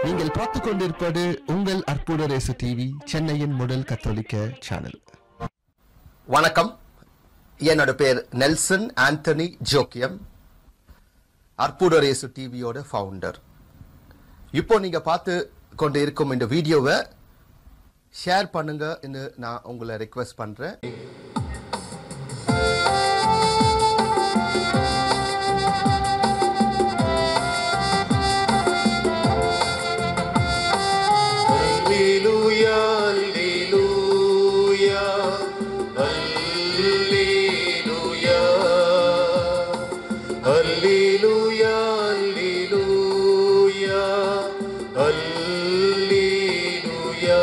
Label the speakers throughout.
Speaker 1: நீங்கள் பார்த்து கொண்டிருப்பது உங்கள் அற்புத ரேசு டிவி சென்னையின் முதல் கத்தோலிக்க சேனல்
Speaker 2: வணக்கம் என்னோட பேர் நெல்சன் ஆண்டனி ஜோக்கியம் அற்புதரேசு டிவியோட ஃபவுண்டர் இப்போ நீங்க பார்த்து கொண்டு இருக்கும் இந்த வீடியோவை ஷேர் பண்ணுங்க நான் உங்களை ரெக்வெஸ்ட் பண்றேன்
Speaker 3: Alleluia, alleluia, alleluia, alleluia, alleluia, alleluia.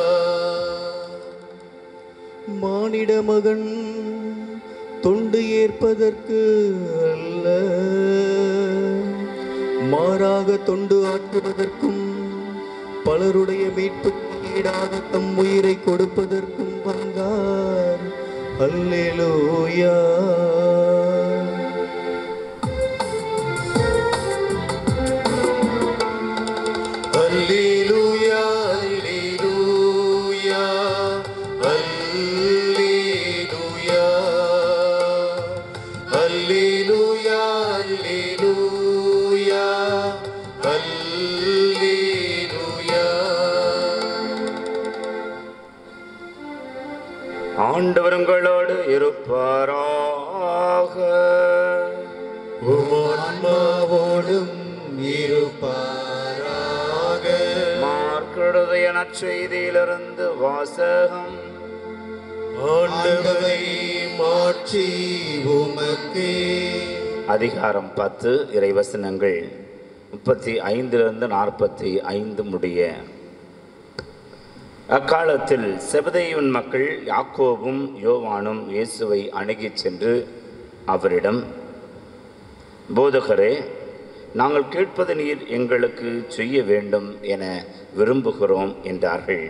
Speaker 3: மானிட மகன் தொண்டு ஏற்பதற்கு அல்ல மாறாக தொண்டு ஆற்றுவதற்கும் பலருடைய மீட்பு ஈடாக தம் உயிரை கொடுப்பதற்கும் வந்தார் அல்லேலூயா அல்லேலூயா அல்லேலூயா அல்லேலூயா அல்லேலூயா அல்லேலூயா அல்லேலூயா ஆண்டவர் உங்களோடு இருப்பாராக உமான்மாவோடும் இருப்பாராக மார்க்கெடுதைய நற்செய்தியிலிருந்து வாசகம் ஆண்டவரை மாற்றி உமக்கே
Speaker 4: அதிகாரம் பத்து இறைவசனங்கள் முப்பத்தி ஐந்திலிருந்து நாற்பத்தி ஐந்து முடிய அக்காலத்தில் செபதேயுன் மக்கள் யாக்கோபும் யோவானும் இயேசுவை அணுகிச் சென்று அவரிடம் போதகரே நாங்கள் கேட்பது நீர் எங்களுக்கு செய்ய வேண்டும் என விரும்புகிறோம் என்றார்கள்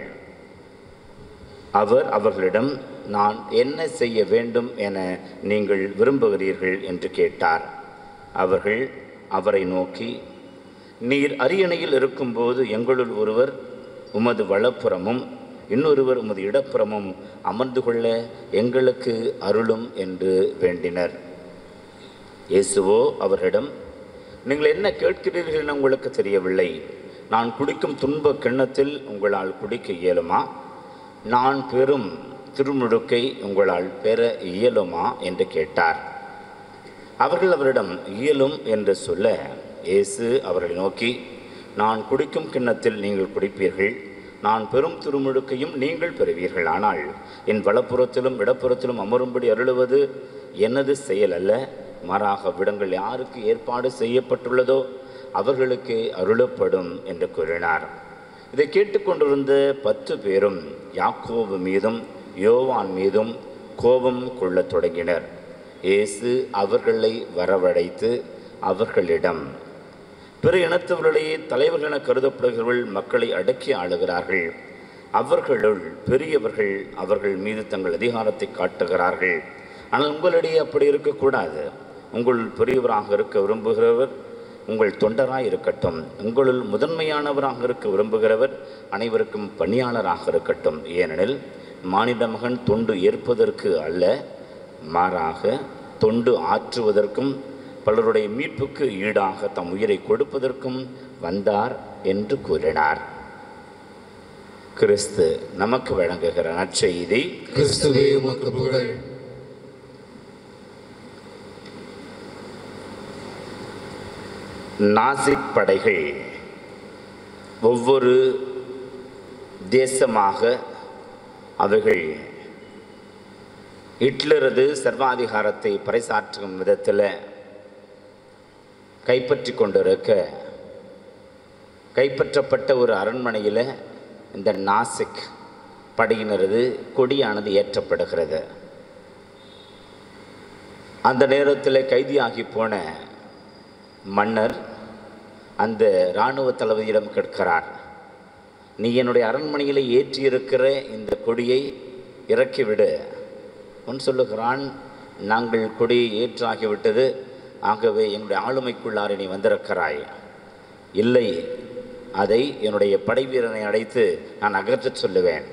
Speaker 4: அவர் அவர்களிடம் நான் என்ன செய்ய வேண்டும் என நீங்கள் விரும்புகிறீர்கள் என்று கேட்டார் அவர்கள் அவரை நோக்கி நீர் அரியணையில் இருக்கும்போது எங்களுள் ஒருவர் உமது வலப்புறமும் இன்னொருவர் உமது இடப்புறமும் அமர்ந்து கொள்ள எங்களுக்கு அருளும் என்று வேண்டினர் இயேசுவோ அவர்களிடம் நீங்கள் என்ன கேட்கிறீர்கள் என உங்களுக்கு தெரியவில்லை நான் குடிக்கும் துன்ப கிண்ணத்தில் உங்களால் குடிக்க இயலுமா நான் பெறும் திருமுழுக்கை உங்களால் பெற இயலுமா என்று கேட்டார் அவர்கள் அவரிடம் இயலும் என்று சொல்ல இயேசு அவர்களை நோக்கி நான் குடிக்கும் கிண்ணத்தில் நீங்கள் குடிப்பீர்கள் நான் பெரும் திருமுழுக்கையும் நீங்கள் பெறுவீர்கள் ஆனால் என் வலப்புறத்திலும் இடப்புறத்திலும் அமரும்படி அருளுவது எனது செயல் அல்ல மாறாக விடங்கள் யாருக்கு ஏற்பாடு செய்யப்பட்டுள்ளதோ அவர்களுக்கு அருளப்படும் என்று கூறினார் இதை கேட்டுக்கொண்டிருந்த பத்து பேரும் யாக்கோபு மீதும் யோவான் மீதும் கோபம் கொள்ளத் தொடங்கினர் இயேசு அவர்களை வரவழைத்து அவர்களிடம் பிற இனத்தவர்களையே தலைவர்கள் என கருதப்படுகிறவர்கள் மக்களை அடக்கி ஆளுகிறார்கள் அவர்களுள் பெரியவர்கள் அவர்கள் மீது தங்கள் அதிகாரத்தை காட்டுகிறார்கள் ஆனால் உங்களிடையே அப்படி இருக்கக்கூடாது உங்கள் பெரியவராக இருக்க விரும்புகிறவர் உங்கள் தொண்டராய் இருக்கட்டும் உங்களுள் முதன்மையானவராக இருக்க விரும்புகிறவர் அனைவருக்கும் பணியாளராக இருக்கட்டும் ஏனெனில் மானிட மகன் தொண்டு ஏற்பதற்கு அல்ல மாறாக தொண்டு ஆற்றுவதற்கும் பலருடைய மீட்புக்கு ஈடாக தம் உயிரை கொடுப்பதற்கும் வந்தார் என்று கூறினார் கிறிஸ்து நமக்கு வழங்குகிற நற்செய்தி
Speaker 3: கிறிஸ்துவே உமக்கு புகழ்
Speaker 4: நாசிக் படைகள் ஒவ்வொரு தேசமாக அவைகள் ஹிட்லரது சர்வாதிகாரத்தை பறைசாற்றும் விதத்தில் கைப்பற்றி கொண்டிருக்க கைப்பற்றப்பட்ட ஒரு அரண்மனையில் இந்த நாசிக் படையினரது கொடியானது ஏற்றப்படுகிறது அந்த நேரத்தில் கைதியாகி போன மன்னர் அந்த இராணுவ தளபதியிடம் கேட்கிறார் நீ என்னுடைய அரண்மனையில் ஏற்றியிருக்கிற இந்த கொடியை இறக்கிவிடு அவன் சொல்லுகிறான் நாங்கள் கொடியை ஏற்றாகிவிட்டது ஆகவே எங்களுடைய ஆளுமைக்குள்ளார நீ வந்திருக்கிறாய் இல்லை அதை என்னுடைய படை வீரனை அழைத்து நான் அகற்றச் சொல்லுவேன்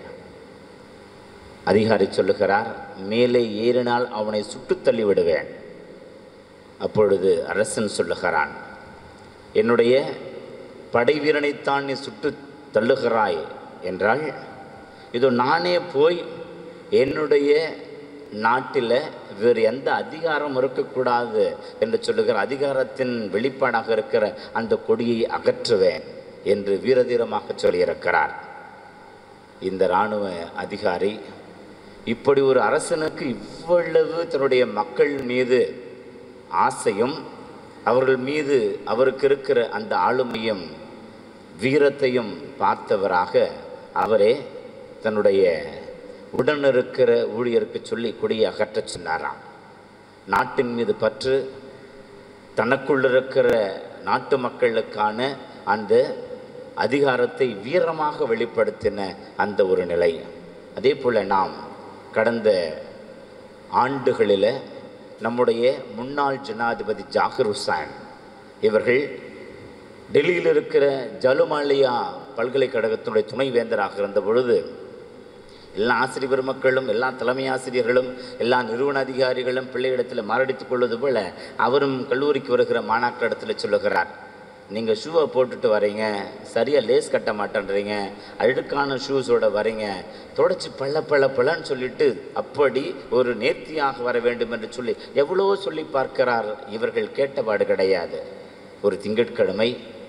Speaker 4: அதிகாரி சொல்லுகிறார் மேலே ஏறினால் அவனை சுட்டுத் தள்ளி விடுவேன் அப்பொழுது அரசன் சொல்லுகிறான் என்னுடைய படை வீரனைத்தான் நீ சுட்டு தள்ளுகிறாய் என்றால் இதோ நானே போய் என்னுடைய நாட்டில் வேறு எந்த அதிகாரம் இருக்கக்கூடாது என்று சொல்லுகிற அதிகாரத்தின் வெளிப்பாடாக இருக்கிற அந்த கொடியை அகற்றுவேன் என்று வீரதீரமாக சொல்லியிருக்கிறார் இந்த இராணுவ அதிகாரி இப்படி ஒரு அரசனுக்கு இவ்வளவு தன்னுடைய மக்கள் மீது ஆசையும் அவர்கள் மீது அவருக்கு இருக்கிற அந்த ஆளுமையும் வீரத்தையும் பார்த்தவராக அவரே தன்னுடைய உடன் இருக்கிற ஊழியருக்கு சொல்லி கொடியை அகற்றச் சொன்னாராம் நாட்டின் மீது பற்று தனக்குள் இருக்கிற நாட்டு மக்களுக்கான அந்த அதிகாரத்தை வீரமாக வெளிப்படுத்தின அந்த ஒரு நிலை அதே போல் நாம் கடந்த ஆண்டுகளில் நம்முடைய முன்னாள் ஜனாதிபதி ஜாகிர் ஹுசைன் இவர்கள் டெல்லியில் இருக்கிற ஜலுமாலியா பல்கலைக்கழகத்தினுடைய துணைவேந்தராக இருந்த பொழுது எல்லா ஆசிரியர் பெருமக்களும் எல்லா தலைமை ஆசிரியர்களும் எல்லா நிறுவன அதிகாரிகளும் பிள்ளைகளிடத்தில் மாரடித்துக் கொள்வது போல அவரும் கல்லூரிக்கு வருகிற மாணாக்கரிடத்தில் சொல்லுகிறார் நீங்கள் ஷூவை போட்டுட்டு வரீங்க சரியாக லேஸ் கட்ட மாட்டேன்றீங்க அழுக்கான ஷூஸோட வரீங்க தொடச்சி பள்ள பள்ள பள்ளன்னு சொல்லிட்டு அப்படி ஒரு நேர்த்தியாக வர வேண்டும் என்று சொல்லி எவ்வளோ சொல்லி பார்க்கிறார் இவர்கள் கேட்டபாடு கிடையாது ஒரு திங்கட்கிழமை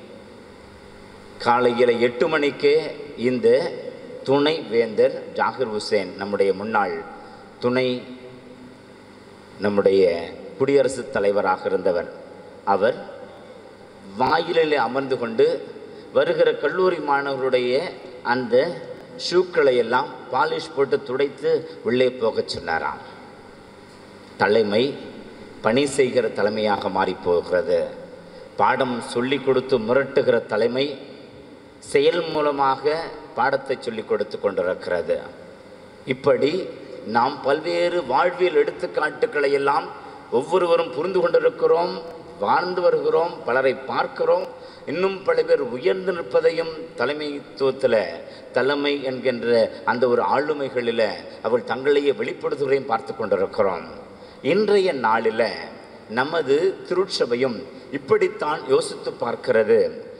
Speaker 4: காலையில் எட்டு மணிக்கே இந்த துணை வேந்தர் ஜாகிர் ஹுசேன் நம்முடைய முன்னாள் துணை நம்முடைய குடியரசுத் தலைவராக இருந்தவர் அவர் வாயிலில் அமர்ந்து கொண்டு வருகிற கல்லூரி மாணவருடைய அந்த ஷூக்களை எல்லாம் பாலிஷ் போட்டு துடைத்து உள்ளே போகச் சொன்னாராம் தலைமை பணி செய்கிற தலைமையாக மாறிப் போகிறது பாடம் சொல்லி கொடுத்து முரட்டுகிற தலைமை செயல் மூலமாக பாடத்தை சொல்லிக் கொடுத்து கொண்டிருக்கிறது இப்படி நாம் பல்வேறு வாழ்வியல் எடுத்துக்காட்டுக்களை எல்லாம் ஒவ்வொருவரும் புரிந்து கொண்டிருக்கிறோம் வாழ்ந்து வருகிறோம் பலரை பார்க்கிறோம் இன்னும் பல பேர் உயர்ந்து நிற்பதையும் தலைமைத்துவத்தில் தலைமை என்கின்ற அந்த ஒரு ஆளுமைகளில் அவர்கள் தங்களையே வெளிப்படுத்துவதையும் பார்த்து கொண்டிருக்கிறோம் இன்றைய நாளில் நமது திருச்சபையும் இப்படித்தான் யோசித்து பார்க்கிறது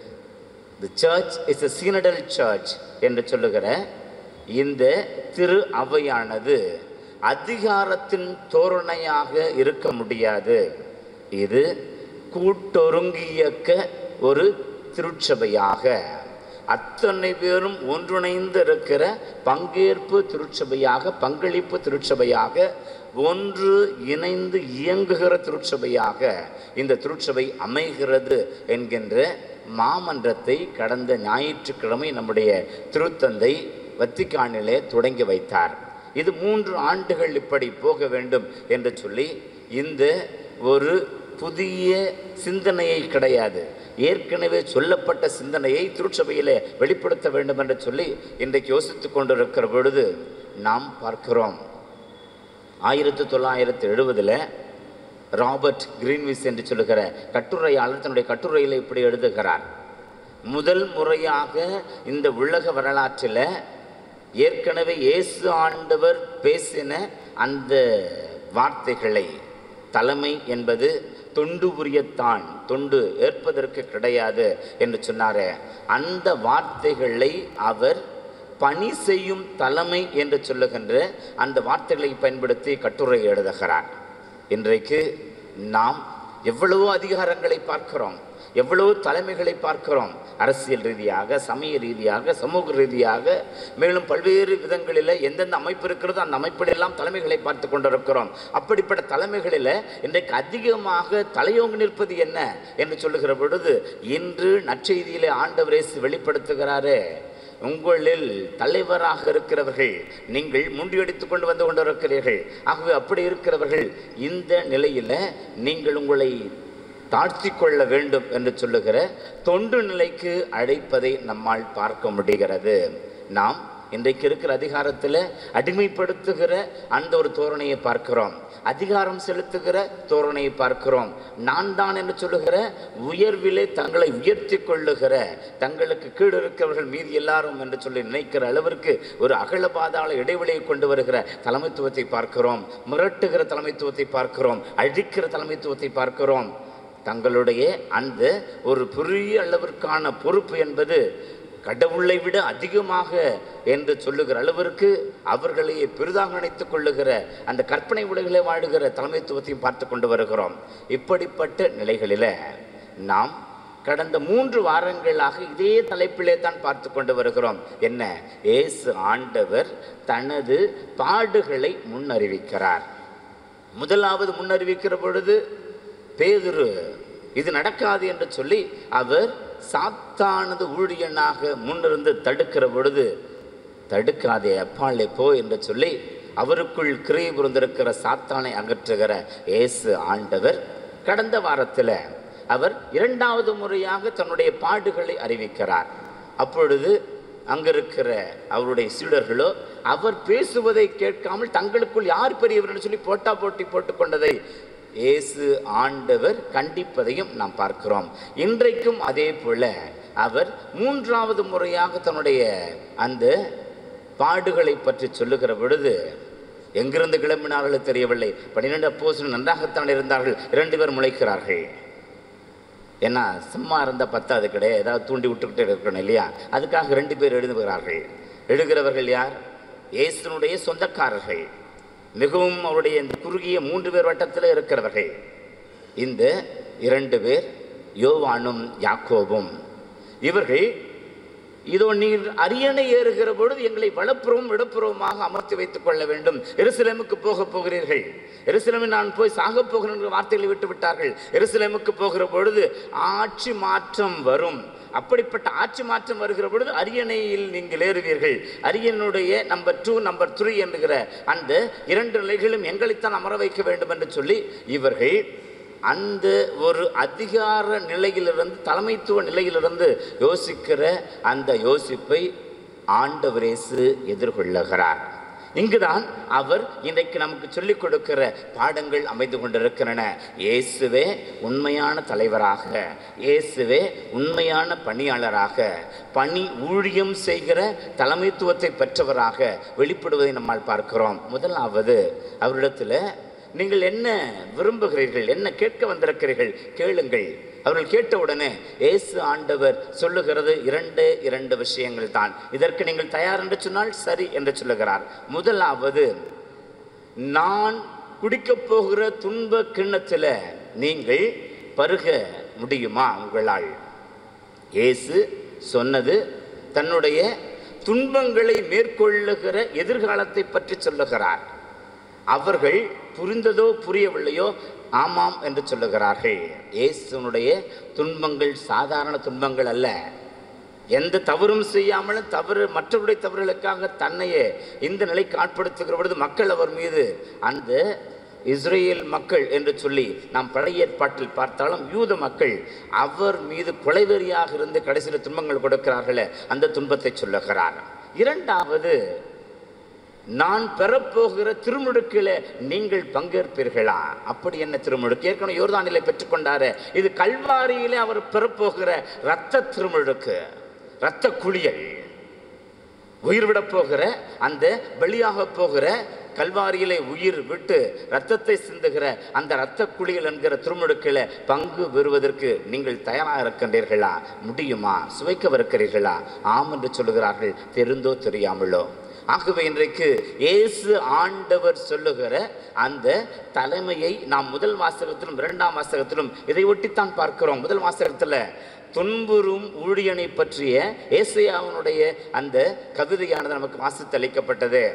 Speaker 4: the church is a synodal church என்று சொல்லுகிற இந்த திரு அவையானது அதிகாரத்தின் தோரணையாக இருக்க முடியாது இது கூட்டொருங்கியக்க ஒரு திருச்சபையாக அத்தனை பேரும் ஒன்றிணைந்து இருக்கிற பங்கேற்பு திருச்சபையாக பங்களிப்பு திருச்சபையாக ஒன்று இணைந்து இயங்குகிற திருச்சபையாக இந்த திருச்சபை அமைகிறது என்கின்ற மாமன்றத்தை கடந்த ஞாயிற்றுக்கிழமை நம்முடைய திருத்தந்தை வத்திக்கானிலே தொடங்கி வைத்தார் இது மூன்று ஆண்டுகள் இப்படி போக வேண்டும் என்று சொல்லி இந்த ஒரு புதிய சிந்தனையை கிடையாது ஏற்கனவே சொல்லப்பட்ட சிந்தனையை திருச்சபையிலே வெளிப்படுத்த வேண்டும் என்று சொல்லி இன்றைக்கு யோசித்துக் கொண்டிருக்கிற பொழுது நாம் பார்க்கிறோம் ஆயிரத்தி தொள்ளாயிரத்தி எழுபதில் ராபர்ட் கிரீன்விஸ் என்று சொல்லுகிற கட்டுரையாளர் தன்னுடைய கட்டுரையில் இப்படி எழுதுகிறார் முதல் முறையாக இந்த உலக வரலாற்றில் ஏற்கனவே இயேசு ஆண்டவர் பேசின அந்த வார்த்தைகளை தலைமை என்பது தொண்டு புரியத்தான் தொண்டு ஏற்பதற்கு கிடையாது என்று சொன்னாரே அந்த வார்த்தைகளை அவர் பணி செய்யும் தலைமை என்று சொல்லுகின்ற அந்த வார்த்தைகளை பயன்படுத்தி கட்டுரை எழுதுகிறார் இன்றைக்கு நாம் எவ்வளவோ அதிகாரங்களை பார்க்கிறோம் எவ்வளவோ தலைமைகளை பார்க்கிறோம் அரசியல் ரீதியாக சமய ரீதியாக சமூக ரீதியாக மேலும் பல்வேறு விதங்களில் எந்தெந்த அமைப்பு இருக்கிறதோ அந்த அமைப்பிலெல்லாம் தலைமைகளை பார்த்து கொண்டிருக்கிறோம் அப்படிப்பட்ட தலைமைகளில் இன்றைக்கு அதிகமாக தலையோங்கி நிற்பது என்ன என்று சொல்லுகிற பொழுது இன்று நற்செய்தியிலே ஆண்டவர் இயேசு வெளிப்படுத்துகிறாரே உங்களில் தலைவராக இருக்கிறவர்கள் நீங்கள் முண்டியடித்துக் கொண்டு வந்து கொண்டிருக்கிறீர்கள் ஆகவே அப்படி இருக்கிறவர்கள் இந்த நிலையில் நீங்கள் உங்களை தாழ்த்தி கொள்ள வேண்டும் என்று சொல்லுகிற தொண்டு நிலைக்கு அழைப்பதை நம்மால் பார்க்க முடிகிறது நாம் இன்றைக்கு இருக்கிற அதிகாரத்தில் அடிமைப்படுத்துகிற அந்த ஒரு தோரணையை பார்க்கிறோம் அதிகாரம் செலுத்துகிற தோரணையை பார்க்கிறோம் நான் தான் என்று சொல்லுகிற உயர்விலே தங்களை உயர்த்தி கொள்ளுகிற தங்களுக்கு கீழ் இருக்கிறவர்கள் மீதி எல்லாரும் என்று சொல்லி நினைக்கிற அளவிற்கு ஒரு அகல பாதாள இடைவெளியை கொண்டு வருகிற தலைமைத்துவத்தை பார்க்கிறோம் மிரட்டுகிற தலைமைத்துவத்தை பார்க்கிறோம் அழிக்கிற தலைமைத்துவத்தை பார்க்கிறோம் தங்களுடைய அந்த ஒரு பெரிய அளவிற்கான பொறுப்பு என்பது கடவுளை விட அதிகமாக என்று சொல்லுகிற அளவிற்கு அவர்களையே பெரிதாக நினைத்துக் கொள்ளுகிற அந்த கற்பனை உலகிலே வாழுகிற தலைமைத்துவத்தையும் பார்த்து கொண்டு வருகிறோம் இப்படிப்பட்ட நிலைகளில நாம் கடந்த மூன்று வாரங்களாக இதே தலைப்பிலே தான் பார்த்து கொண்டு வருகிறோம் என்ன இயேசு ஆண்டவர் தனது பாடுகளை முன்னறிவிக்கிறார் முதலாவது முன்னறிவிக்கிற பொழுது பேதுரு இது நடக்காது என்று சொல்லி அவர் சாத்தானது ஊழியனாக முன்னிருந்து தடுக்கிற பொழுது தடுக்காதே அப்பாலே போ என்று சொல்லி அவருக்குள் கிரியை புரிந்திருக்கிற சாத்தானை அகற்றுகிற இயேசு ஆண்டவர் கடந்த வாரத்தில் அவர் இரண்டாவது முறையாக தன்னுடைய பாடுகளை அறிவிக்கிறார் அப்பொழுது அங்கிருக்கிற அவருடைய சீடர்களோ அவர் பேசுவதை கேட்காமல் தங்களுக்குள் யார் பெரியவர் என்று சொல்லி போட்டா போட்டி போட்டுக்கொண்டதை இயேசு ஆண்டவர் கண்டிப்பதையும் நாம் பார்க்கிறோம் இன்றைக்கும் அதே போல அவர் மூன்றாவது முறையாக தன்னுடைய அந்த பாடுகளை பற்றி சொல்லுகிற பொழுது எங்கிருந்து கிளம்பினார்களோ தெரியவில்லை பன்னிரெண்டு அப்போஸ்தலர்கள் நன்றாகத்தான் இருந்தார்கள் இரண்டு பேர் முளைக்கிறார்கள் ஏன்னா சும்மா இருந்தால் பத்தாது கிடையாது ஏதாவது தூண்டி விட்டுக்கிட்டே இருக்கணும் இல்லையா அதுக்காக ரெண்டு பேர் எழுதுகிறார்கள் எழுதுகிறவர்கள் யார் இயேசுனுடைய சொந்தக்காரர்கள் மிகவும் அவருடைய இந்த குறுகிய மூன்று பேர் வட்டத்தில் இருக்கிறவர்கள் இந்த இரண்டு பேர் யோவானும் யாக்கோபும் இவர்கள் இதோ நீர் அரியணை ஏறுகிற பொழுது எங்களை வலப்புறவும் இடப்புறவுமாக அமர்த்தி வைத்துக் கொள்ள வேண்டும் எருசலேமுக்கு போக போகிறீர்கள் எருசலேமில் நான் போய் சாகப் போகிறேன் என்ற வார்த்தைகளை விட்டு விட்டார்கள் எருசலேமுக்கு போகிற பொழுது ஆட்சி மாற்றம் வரும் அப்படிப்பட்ட ஆட்சி மாற்றம் வருகிற பொழுது அரியணையில் நீங்கள் ஏறுவீர்கள் அரியனுடைய நம்பர் டூ நம்பர் த்ரீ என்கிற அந்த இரண்டு நிலைகளும் எங்களைத்தான் அமர வைக்க வேண்டும் என்று சொல்லி இவர்கள் அந்த ஒரு அதிகார நிலையிலிருந்து தலைமைத்துவ நிலையிலிருந்து யோசிக்கிற அந்த யோசிப்பை ஆண்டவரேசு எதிர்கொள்ளுகிறார் இங்குதான் அவர் இன்றைக்கு நமக்கு சொல்லிக் கொடுக்கிற பாடங்கள் அமைந்து கொண்டிருக்கின்றன இயேசுவே உண்மையான தலைவராக இயேசுவே உண்மையான பணியாளராக பணி ஊழியம் செய்கிற தலைமைத்துவத்தை பெற்றவராக வெளிப்படுவதை நம்மால் பார்க்கிறோம் முதலாவது அவரிடத்தில் நீங்கள் என்ன விரும்புகிறீர்கள் என்ன கேட்க வந்திருக்கிறீர்கள் கேளுங்கள் அவர்கள் கேட்டவுடனே இயேசு ஆண்டவர் சொல்லுகிறது இரண்டு இரண்டு விஷயங்கள் தான் இதற்கு நீங்கள் தயார் என்று சொன்னால் சரி என்று சொல்லுகிறார் முதலாவது நான் குடிக்கப் போகிற துன்ப கிண்ணத்தில் நீங்கள் பருக முடியுமா உங்களால் இயேசு சொன்னது தன்னுடைய துன்பங்களை மேற்கொள்ளுகிற எதிர்காலத்தை பற்றி சொல்லுகிறார் அவர்கள் புரிந்ததோ புரியவில்லையோ ஆமாம் என்று சொல்லுகிறார்கள் இயேசுனுடைய துன்பங்கள் சாதாரண துன்பங்கள் அல்ல எந்த தவறும் செய்யாமலும் தவறு மற்றவருடைய தவறுகளுக்காக தன்னையே இந்த நிலைக்கு ஆட்படுத்துகிற பொழுது மக்கள் அவர் மீது அந்த இஸ்ரேல் மக்கள் என்று சொல்லி நாம் பழைய ஏற்பாட்டில் பார்த்தாலும் யூத மக்கள் அவர் மீது கொலைவெறியாக இருந்து கடைசியில் துன்பங்கள் கொடுக்கிறார்களே அந்த துன்பத்தை சொல்லுகிறார் இரண்டாவது நான் பெறப்போகிற திருமுழுக்கில் நீங்கள் பங்கேற்பீர்களா அப்படி என்ன திருமுழுக்கு ஏற்கனவே யோர்தானிலே பெற்றுக்கொண்டாரு இது கல்வாரியிலே அவர் பெறப்போகிற இரத்த திருமுழுக்கு இரத்த குளியல் உயிர் விடப் போகிற அந்த பலியாக போகிற கல்வாரியிலே உயிர் விட்டு ரத்தத்தை சிந்துகிற அந்த இரத்த குளியல் என்கிற திருமுழுக்கில் பங்கு பெறுவதற்கு நீங்கள் தயாராக இருக்கின்றீர்களா முடியுமா சுவைக்கவிருக்கிறீர்களா ஆம் என்று சொல்லுகிறார்கள் தெரிந்தோ தெரியாமலோ ஆகவே இன்றைக்கு இயேசு ஆண்டவர் சொல்லுகிற அந்த தலைமையை நாம் முதல் வாசகத்திலும் இரண்டாம் வாசகத்திலும் இதை ஒட்டித்தான் பார்க்கிறோம் முதல் வாசகத்தில் துன்புறும் ஊழியனை பற்றிய ஏசையாவினுடைய அந்த கவிதையானது நமக்கு வாசித்தளிக்கப்பட்டது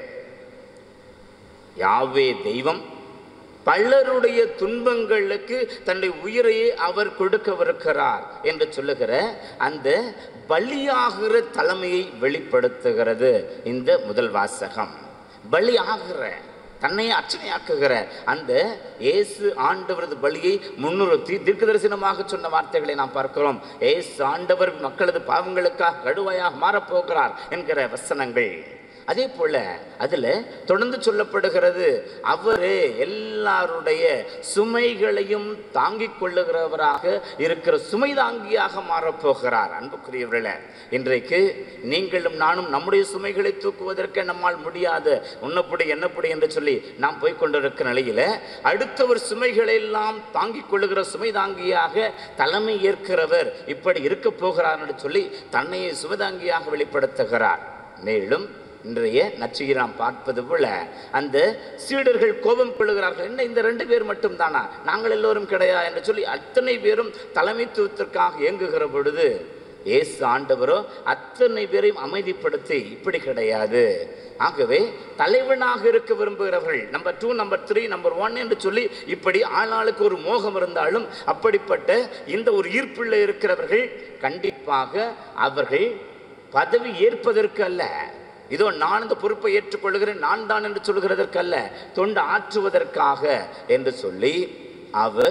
Speaker 4: யாவே தெய்வம் பலருடைய துன்பங்களுக்கு தன்னுடைய உயிரையே அவர் கொடுக்கவிருக்கிறார் என்று சொல்லுகிற அந்த பலியாகிற தலைமையை வெளிப்படுத்துகிறது இந்த முதல் வாசகம் பலியாகிற தன்னை அர்ச்சனையாக்குகிற அந்த இயேசு ஆண்டவரது பலியை முன்னிறுத்தி தீர்க்க தரிசனமாக சொன்ன வார்த்தைகளை நாம் பார்க்கிறோம் இயேசு ஆண்டவர் மக்களது பாவங்களுக்காக கடுவாயாக மாறப்போகிறார் என்கிற வசனங்கள் அதே போல அதுல தொடர்ந்து சொல்லப்படுகிறது அவரே எல்லாருடைய சுமைகளையும் தாங்கிக் கொள்ளுகிறவராக இருக்கிற சுமை தாங்கியாக மாறப்போகிறார் அன்புக்குரியவர்களே இன்றைக்கு நீங்களும் நானும் நம்முடைய சுமைகளை தூக்குவதற்கு நம்மால் முடியாது உன்னப்படி என்னப்படி என்று சொல்லி நாம் போய் கொண்டிருக்கிற நிலையில அடுத்தவர் சுமைகளை எல்லாம் தாங்கிக் கொள்ளுகிற சுமை தாங்கியாக தலைமை ஏற்கிறவர் இப்படி இருக்க போகிறார் என்று சொல்லி தன்னையே சுமைதாங்கியாக வெளிப்படுத்துகிறார் மேலும் இன்றைய நச்சையை நாம் பார்ப்பது போல அந்த சீடர்கள் கோபம் கொள்ளுகிறார்கள் என்ன இந்த ரெண்டு பேர் மட்டும் தானா நாங்கள் எல்லோரும் கிடையா என்று சொல்லி அத்தனை பேரும் தலைமைத்துவத்திற்காக இயங்குகிற பொழுது இயேசு ஆண்டவரோ அத்தனை பேரையும் அமைதிப்படுத்தி இப்படி கிடையாது ஆகவே தலைவனாக இருக்க விரும்புகிறவர்கள் number two number three number one என்று சொல்லி இப்படி ஆளாளுக்கு ஒரு மோகம் இருந்தாலும் அப்படிப்பட்ட இந்த ஒரு ஈர்ப்புள்ள இருக்கிறவர்கள் கண்டிப்பாக அவர்கள் பதவி ஏற்பதற்கு அல்ல இதோ நான் இந்த பொறுப்பை ஏற்றுக்கொள்கிறேன் நான் தான் என்று சொல்கிறதற்கு அல்ல தொண்டு ஆற்றுவதற்காக என்று சொல்லி அவர்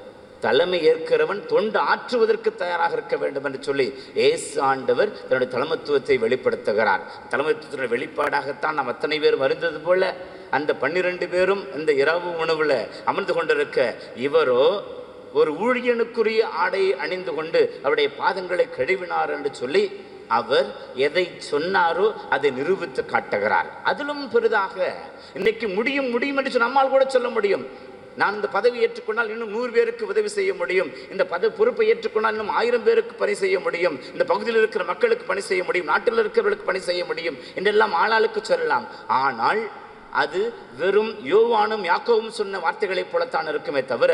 Speaker 4: தலைமை ஏற்கிறவன் தொண்டு ஆற்றுவதற்கு தயாராக இருக்க வேண்டும் என்று சொல்லி ஏசு ஆண்டவர் தன்னுடைய தலைமத்துவத்தை வெளிப்படுத்துகிறார் தலைமத்துவத்தினுடைய வெளிப்பாடாகத்தான் நாம் அத்தனை பேரும் அறிந்தது போல அந்த பன்னிரண்டு பேரும் இந்த இரவு உணவுல அமர்ந்து கொண்டிருக்க இவரோ ஒரு ஊழியனுக்குரிய ஆடையை அணிந்து கொண்டு அவருடைய பாதங்களை கழுவினார் என்று சொல்லி அவர் எதை சொன்னாரோ அதை நிரூபித்து காட்டுகிறார் அதிலும் பெரிதாக இன்னைக்கு முடியும் முடியும் என்று சொல்லி நம்மால் கூட சொல்ல முடியும் நான் இந்த பதவி ஏற்றுக்கொண்டால் இன்னும் நூறு பேருக்கு உதவி செய்ய முடியும் இந்த பதவி பொறுப்பை ஏற்றுக்கொண்டால் இன்னும் ஆயிரம் பேருக்கு பணி செய்ய முடியும் இந்த பகுதியில் இருக்கிற மக்களுக்கு பணி செய்ய முடியும் நாட்டில் இருக்கிறவர்களுக்கு பணி செய்ய முடியும் என்றெல்லாம் ஆளாளுக்கு சொல்லலாம் ஆனால் அது வெறும் யோவானும் யாக்கோவும் சொன்ன வார்த்தைகளைப் போலத்தான் இருக்குமே தவிர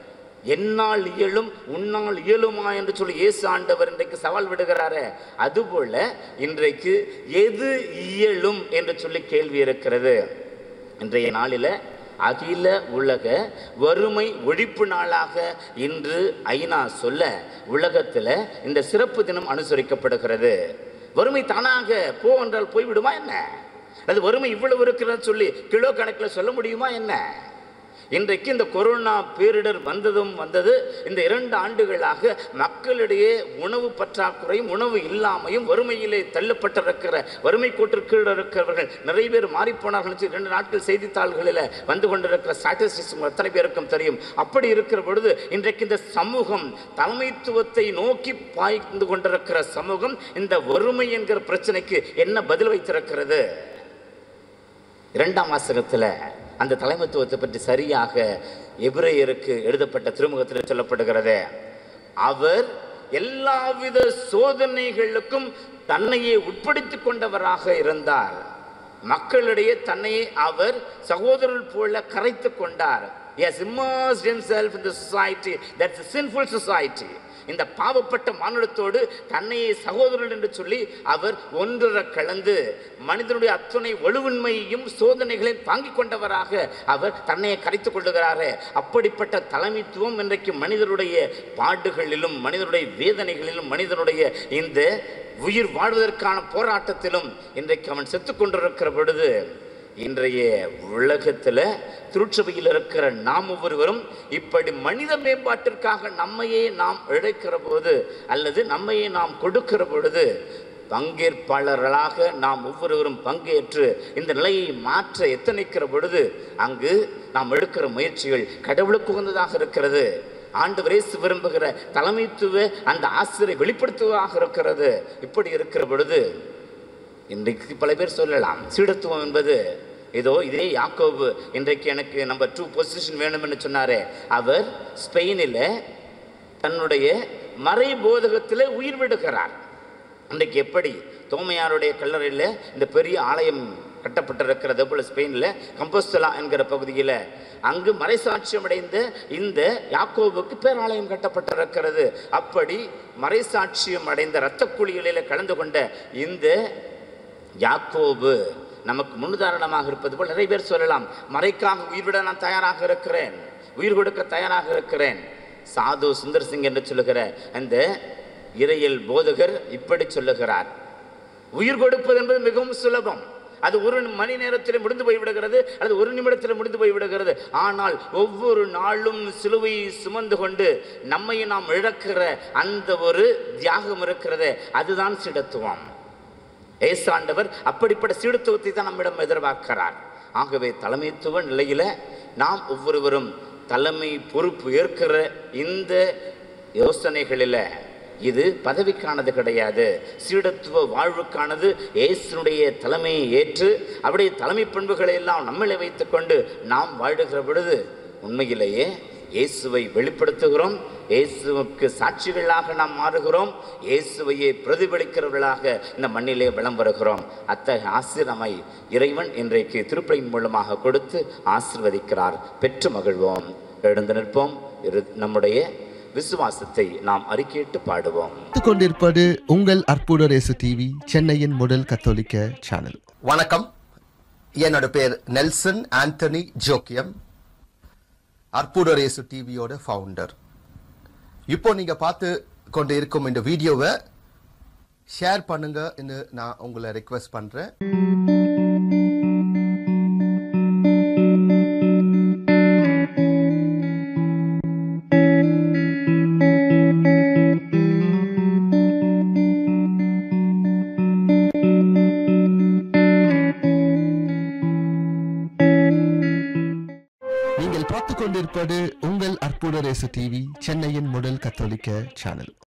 Speaker 4: என்னால் இயலும் உன்னால் இயலுமா என்று சொல்லி இயேசு ஆண்டவர் இன்றைக்கு சவால் விடுகிறாரே அதுபோல இன்றைக்கு எது இயலும் என்று சொல்லி கேள்வி இருக்கிறது இன்றைய நாளில் அகில உலக வறுமை ஒழிப்பு நாளாக இன்று ஐநா சொல்ல உலகத்தில் இந்த சிறப்பு தினம் அனுசரிக்கப்படுகிறது வறுமை தானாக போ என்றால் போய்விடுமா என்ன அது வறுமை இவ்வளவு இருக்கிறது சொல்லி கிலோ கணக்கில் சொல்ல முடியுமா என்ன இன்றைக்கு இந்த கொரோனா பேரிடர் வந்ததும் வந்தது இந்த இரண்டு ஆண்டுகளாக மக்களிடையே உணவு பற்றாக்குறையும் உணவு இல்லாமையும் வறுமையிலே தள்ளப்பட்டிருக்கிற வறுமை கோட்டிற்கு இருக்கிறவர்கள் நிறைய பேர் மாறிப்போனார்கள் என்று இரண்டு நாட்கள் செய்தித்தாள்களில் வந்து கொண்டிருக்கிற ஸ்டாட்டிஸ்டிக்ஸ் எத்தனை பேருக்கும் தெரியும் அப்படி இருக்கிற பொழுது இன்றைக்கு இந்த சமூகம் தலைமைத்துவத்தை நோக்கி பாய்ந்து கொண்டிருக்கிற சமூகம் இந்த வறுமை என்கிற பிரச்சனைக்கு என்ன பதில் வைத்திருக்கிறது இரண்டாம் வாசகத்தில் அந்த தலைமைத்துவத்தை பற்றி சரியாக எபிரேயருக்கு எழுதப்பட்ட திருமுகத்தில் சொல்லப்படுகிறது அவர் எல்லாவித சோதனைகளுக்கும் தன்னையே உட்படுத்திக் கொண்டவராக இருந்தார் மக்களிடையே தன்னையே அவர் சகோதரர் போல கரைத்து கொண்டார் He has immersed himself in the society that's a sinful society இந்த பாவப்பட்ட மானுடத்தோடு தன்னையே சகோதரன் என்று சொல்லி அவர் ஒன்றர கலந்து மனிதனுடைய அத்தனை வலுவின்மையையும் சோதனைகளையும் தாங்கிக் கொண்டவராக அவர் தன்னையே கரைத்துக் கொள்ளுகிறாரே அப்படிப்பட்ட தலைமைத்துவம் இன்றைக்கு மனிதனுடைய பாடுகளிலும் மனிதனுடைய வேதனைகளிலும் மனிதனுடைய இந்த உயிர் வாழ்வதற்கான போராட்டத்திலும் இன்றைக்கு அவன் செத்துக் கொண்டிருக்கிற பொழுது இன்றைய உலகத்தில் திருச்சபையில் இருக்கிற நாம் ஒவ்வொருவரும் இப்படி மனித மேம்பாட்டிற்காக நம்மையே நாம் இழைக்கிற போது அல்லது நம்மையே நாம் கொடுக்கிற பொழுது பங்கேற்பாளர்களாக நாம் ஒவ்வொருவரும் பங்கேற்று இந்த நிலையை மாற்ற எத்தனைக்கிற பொழுது அங்கு நாம் எடுக்கிற முயற்சிகள் கடவுளுக்கு உகந்ததாக இருக்கிறது ஆண்டவர் இயேசு விரும்புகிற தலைமைத்துவ அந்த ஆசிரியரை வெளிப்படுத்துவதாக இருக்கிறது இப்படி இருக்கிற பொழுது இன்றைக்கு பல பேர் சொல்லலாம் சீடத்துவம் என்பது இதோ இதே யாக்கோபு இன்றைக்கு எனக்கு நம்பர் டூ பொசிஷன் வேணும் என்று சொன்னாரே அவர் ஸ்பெயினில் தன்னுடைய மறை போதகத்தில் உயிர் விடுகிறார் இன்றைக்கு எப்படி தோமையாருடைய கல்லறையில் இந்த பெரிய ஆலயம் கட்டப்பட்டிருக்கிறது போல ஸ்பெயினில் கம்போஸ்தலா என்கிற பகுதியில் அங்கு மறைசாட்சியம் அடைந்த இந்த யாக்கோபுக்கு பேராலயம் கட்டப்பட்டிருக்கிறது அப்படி மறைசாட்சியம் அடைந்த இரத்த குழிகளில் கலந்து கொண்ட இந்த யாக்கோபு நமக்கு முன்னுதாரணமாக இருப்பது போல் நிறைய பேர் சொல்லலாம் மறைக்காக உயிர்விட நான் தயாராக இருக்கிறேன் உயிர் கொடுக்க தயாராக இருக்கிறேன் சாது சுந்தர் சிங் என்று சொல்லுகிற அந்த இறையல் போதகர் இப்படி சொல்லுகிறார் உயிர் கொடுப்பது என்பது மிகவும் சுலபம் அது ஒரு மணி நேரத்தில் முடிந்து போய்விடுகிறது அல்லது ஒரு நிமிடத்தில் முடிந்து போய்விடுகிறது ஆனால் ஒவ்வொரு நாளும் சிலுவையை சுமந்து கொண்டு நம்மை நாம் இழக்கிற அந்த ஒரு தியாகம் இருக்கிறது அதுதான் சிடத்துவம் ஏசாண்டவர் அப்படிப்பட்ட சீடத்துவத்தை தான் நம்மிடம் எதிர்பார்க்கிறார் ஆகவே தலைமைத்துவ நிலையில நாம் ஒவ்வொருவரும் தலைமை பொறுப்பு ஏற்கிற இந்த யோசனைகளில் இது பதவிக்கானது கிடையாது சீடத்துவ வாழ்வுக்கானது இயேசுனுடைய தலைமையை ஏற்று அவருடைய தலைமை பண்புகளை எல்லாம் நம்மளை வைத்துக்கொண்டு நாம் வாழுகிற பொழுது உண்மையிலேயே இயேசுவை வெளிப்படுத்துகிறோம் இயேசுவுக்கு சாட்சிகளாக நாம் மாறுகிறோம் இயேசுவையே பிரதிபலிக்கிறவர்களாக இந்த மண்ணிலே விளம் வருகிறோம் அத்தகைய ஆசிரமை இறைவன் இன்றைக்கு திருப்பலியின் மூலமாக கொடுத்து ஆசிர்வதிக்கிறார் பெற்று மகிழ்வோம் எழுந்து நிற்போம் இரு நம்முடைய விசுவாசத்தை நாம் அறிக்கையிட்டு பாடுவோம்
Speaker 1: பார்த்து கொண்டிருப்பது உங்கள் அற்புத ரேசு டிவி சென்னையின் முதல் கத்தோலிக்க சேனல்
Speaker 2: வணக்கம் என்னோட பேர் நெல்சன் ஆண்டனி ஜோக்கியம் அற்புதரேசு டிவியோட ஃபவுண்டர் இப்போ நீங்க பார்த்து கொண்டு இருக்கும் இந்த வீடியோவை ஷேர் பண்ணுங்க நான் உங்களை ரெக்வெஸ்ட் பண்றேன்
Speaker 1: நீங்கள் பார்த்து கொண்டிருப்பது உங்கள் அற்புத ரேசு டிவி சென்னையின் முதல் கத்தோலிக்க சேனல்